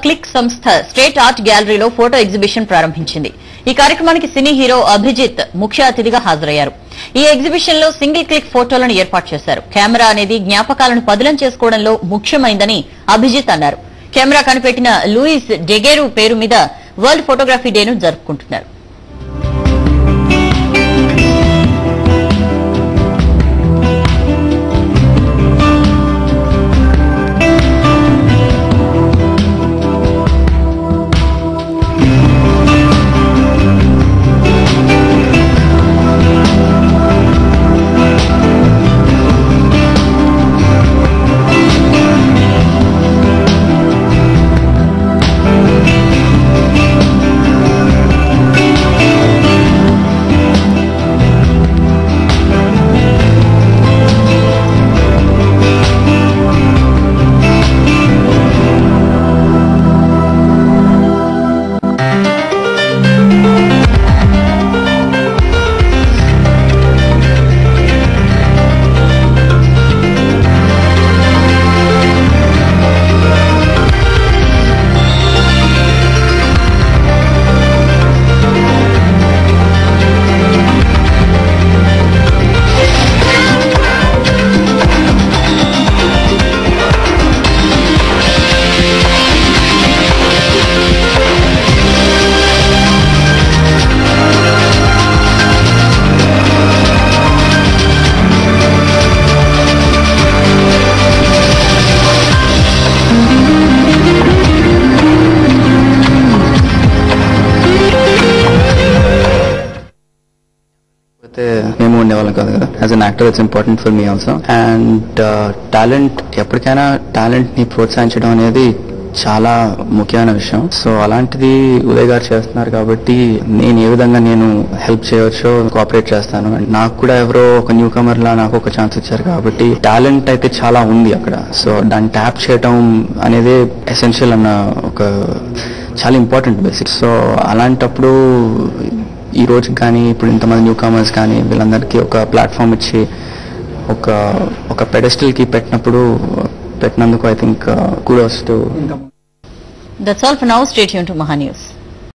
click సంస్థ state art గ్యాలరీలో photo exhibition ప్రారంభించింది ఈ కార్యక్రమానికి సినీ హీరో అభిజిత్ ముఖ్య అతిథిగా హాజరయ్యారు ఈ ఎగ్జిబిషన్ లో సింగిల్ క్లిక్ ఫోటోలను ఏర్పాటు చేశారు కెమెరా అనేది జ్ఞాపకాలను పదిలం చేసుకోవడంలో ముఖ్యమైందని అభిజిత్ అన్నారు కెమెరా కనిపెట్టిన లూయిస్ డెగేరు పేరు మీద వరల్డ్ ఫోటోగ్రఫీ డేను జరుపుకుంటున్నారు అయితే మేము ఉండేవాళ్ళం కాదు కదా as an actor it's important for me also and talent ఎప్పటికైనా టాలెంట్ ని ప్రోత్సహించడం అనేది చాలా ముఖ్యమైన విషయం సో అలాంటిది ఉదయ్ గారు చేస్తున్నారు కాబట్టి నేను ఏ విధంగా నేను హెల్ప్ చేయవచ్చో కోఆపరేట్ చేస్తాను అండ్ నాకు కూడా ఎవరో ఒక న్యూ కమర్ లా నాకు ఒక ఛాన్స్ ఇచ్చారు కాబట్టి టాలెంట్ అయితే చాలా ఉంది అక్కడ సో దాన్ని ట్యాప్ చేయటం అనేది ఎసెన్షియల్ అన్న ఒక చాలా ఇంపార్టెంట్ బేసిక్ సో అలాంటప్పుడు ఈ రోజు కానీ ఇప్పుడు ఇంతమంది న్యూ కామర్స్ కానీ వీళ్ళందరికీ ఒక ప్లాట్ఫామ్ ఇచ్చి ఒక ఒక పెడెస్టల్ కి పెట్టినప్పుడు పెట్టినందుకు ఐ థింక్ కూడా వస్తూ that's all for now stay యూన్ టు మహా న్యూస్